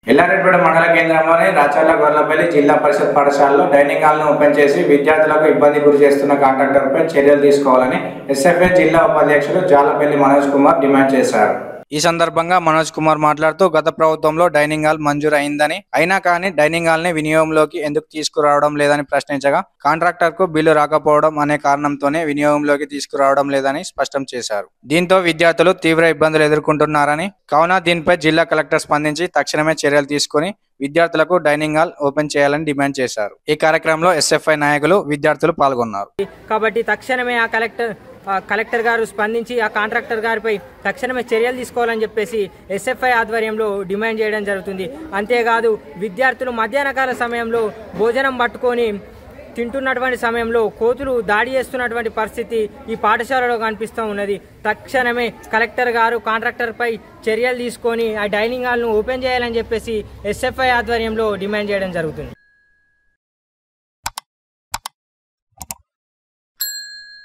ఎల్లారెడ్డిపేట మండల కేంద్రంలోని రాచర్ల గొర్లపల్లి జిల్లా పరిషత్ పాఠశాలలో డైనింగ్ హాల్ను ఓపెన్ చేసి విద్యార్థులకు ఇబ్బంది గురి చేస్తున్న కాంట్రాక్టర్పై చర్యలు తీసుకోవాలని ఎస్ఎఫ్ఐ జిల్లా ఉపాధ్యక్షులు జాలపల్లి మనోజ్ కుమార్ డిమాండ్ చేశారు ఈ సందర్భంగా మనోజ్ కుమార్ మాట్లాడుతూ గత ప్రభుత్వంలో డైనింగ్ హాల్ మంజూరు అయిందని అయినా కానీ డైనింగ్ హాల్ ని వినియోగంలోకి ఎందుకు తీసుకురావడం లేదని ప్రశ్నించగా కాంట్రాక్టర్ కు బిల్లు రాకపోవడం అనే కారణంతోనే వినియోగంలోకి తీసుకురావడం లేదని స్పష్టం చేశారు దీంతో విద్యార్థులు తీవ్ర ఇబ్బందులు ఎదుర్కొంటున్నారని కావున దీనిపై జిల్లా కలెక్టర్ స్పందించి తక్షణమే చర్యలు తీసుకుని విద్యార్థులకు డైనింగ్ హాల్ ఓపెన్ చేయాలని డిమాండ్ చేశారు ఈ కార్యక్రమంలో ఎస్ఎఫ్ఐ నాయకులు విద్యార్థులు పాల్గొన్నారు కాబట్టి తక్షణమే ఆ కలెక్టర్ ఆ కలెక్టర్ గారు స్పందించి ఆ కాంట్రాక్టర్ గారిపై తక్షణమే చర్యలు తీసుకోవాలని చెప్పేసి ఎస్ఎఫ్ఐ ఆధ్వర్యంలో డిమాండ్ చేయడం జరుగుతుంది అంతేకాదు విద్యార్థులు మధ్యాహ్నకాల సమయంలో భోజనం పట్టుకొని తింటున్నటువంటి సమయంలో కోతులు దాడి చేస్తున్నటువంటి పరిస్థితి ఈ పాఠశాలలో కనిపిస్తూ ఉన్నది తక్షణమే కలెక్టర్ గారు కాంట్రాక్టర్పై చర్యలు తీసుకొని ఆ డైనింగ్ హాల్ను ఓపెన్ చేయాలని చెప్పేసి ఎస్ఎఫ్ఐ ఆధ్వర్యంలో డిమాండ్ చేయడం జరుగుతుంది